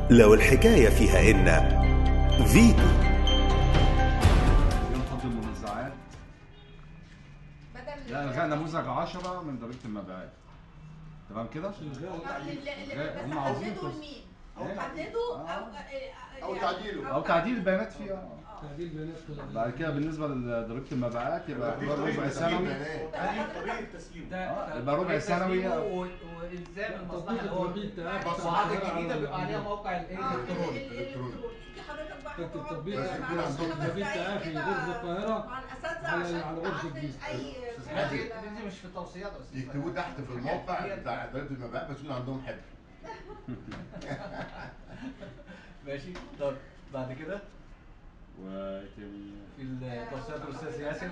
لو الحكاية فيها إن فيتو اليوم فضل المنازعات بدل لا الغاء نموذج 10 من ضريبه المبيعات تمام كده؟ طب اللي- اللي- هم بس عاوزين حددوا فلوس. لمين؟ إيه؟ او حددوا آه. او أو يعني- تعديله. او تعديل البيانات فيها آه. تعديل بيانات كده بعد كده بالنسبه لضريبه المبيعات يبقى مفيش يبقى طريقة ربع تسليم سنوي بيانات. هذه طريقه تسليم آه، يبقى ربع سنوي والزام المصلحه تطبيق اللي هو التطبيق بتاع معلش. المصلحات الجديده بيبقى عليها موقع آه، الالكتروني ال- ال- الالكتروني تيجي حضرتك بقى كانت هتقعد التطبيق مع يكون نفسك عندهم خمس تطبيق دقايق تعافي كده غرفة القاهرة مع الاساتذه على- عشان على غرفة تعدل الجيش. اي هادي. دي مش في التوصيات يا استاذ يكتبوه تحت في الموقع بتاع ضريبه المبيعات بس يكون عندهم حبر ماشي طب بعد كده وايه تاني؟ في التوصيات الاستاذ ياسر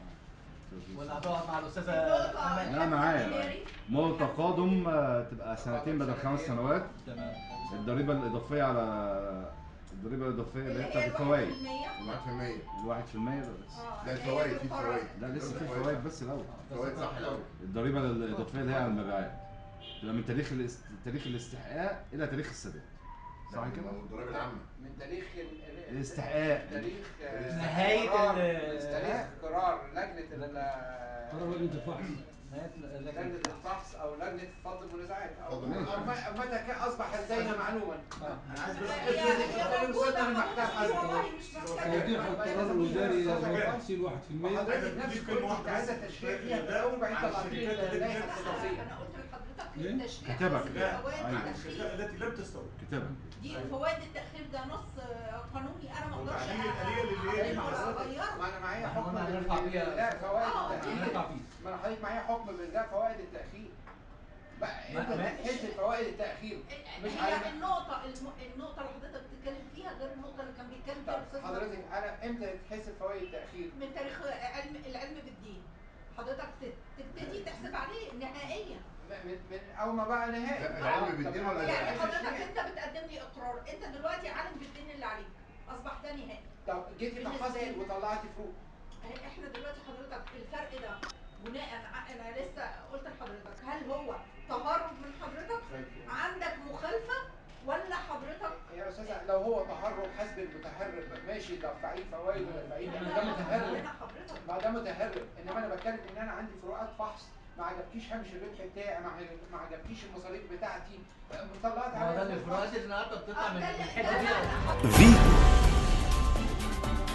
ولا هتقعد مع الاستاذه النقطة أمل؟ لا معايا التحذيري. مول تقادم آه، تبقى سنتين بدل خمس سنوات تمام الضريبه الاضافيه على الضريبه الاضافيه اللي هي بتاعت الفوائد 1% الواحد في المية ده بس آه، لا اللي هي الفوائد في بالفرع. فوائد لا لسه في فوائد بس الاول فوائد صح الاول الضريبه الاضافيه اللي هي على المبيعات تبقى من تاريخ الاست... تاريخ الاستحقاق الى تاريخ السداد صح كده؟ الضرائب العامه من تاريخ ال- ال- الاستحقاق. تاريخ آه، نهاية قرار- ال- تاريخ قرار لجنه ال- قرار لجنة الفحص لجنه الفحص او لجنه فض المنازعات او فض المنازعات. أو ما- متى كان اصبح لدينا معلومه انا عايز بس هي هي موجودة المحكمة. والله مش محتاجة توضيح القرار الوزاري تحصيل 1% وحضرتك نفسك قلت عايزه تشريع فيها في الاول وبعدين طلعت لي اللائحه التفاصيل انا قلت لحضرتك ليه؟ التشريع كتبك. نص فوائد أيوة. التأخير. التي لم تستوعب كتابه دي فوائد التأخير ده نص آه، قانوني انا ما اقدرش وتعديل الآلية اللي هي- أعدله ولا اغيره ما انا معايا إحنا حكم قلنا هنرفع فيها- بإلغاء فوائد آه، التأخير هنرفع فيه ما انا حضرتك معايا حكم بإلغاء فوائد التأخير بقى انت ما- تحسب فوائد التأخير مش هي على- النقطة الم- النقطة اللي حضرتك بتتكلم فيها غير النقطة اللي كان بيتكلم فيها طب الأستاذ حضرتك محمود. انا امتى تحسب فوائد التأخير؟ من تاريخ علم العلم بالدين حضرتك تت- تبتدي تحسب عليه نهائيا من من اول ما بقى نهائي لا، العلم طب بالدين أنا ولا عايز يعني حضرتك أشريع. انت بتقدم لي اقرار انت دلوقتي عالم بالدين اللي عليك اصبح ده نهائي طب جيتي بالنسبة فحصتي لي. وطلعتي فروق احنا دلوقتي حضرتك الفرق ده بناء ع- انا لسه قلت لحضرتك هل هو تهرب من حضرتك عندك مخالفه ولا حضرتك يا استاذه لو هو تهرب حسب المتهرب ماشي دفعيه فوائد ودفعيه لا، ده لا، متهرب هنا حضرتك ما ده متهرب انما انا بتكلم ان انا عندي فروقات فحص ما عجبكيش هامش الربح بتاعي ما عجب- ما عجبكيش المصاريف بتاعتي طلعت هو ده على الفروقات اللي النهارده بتطلع آه، من ده اللي- الحته دي ده- فيتو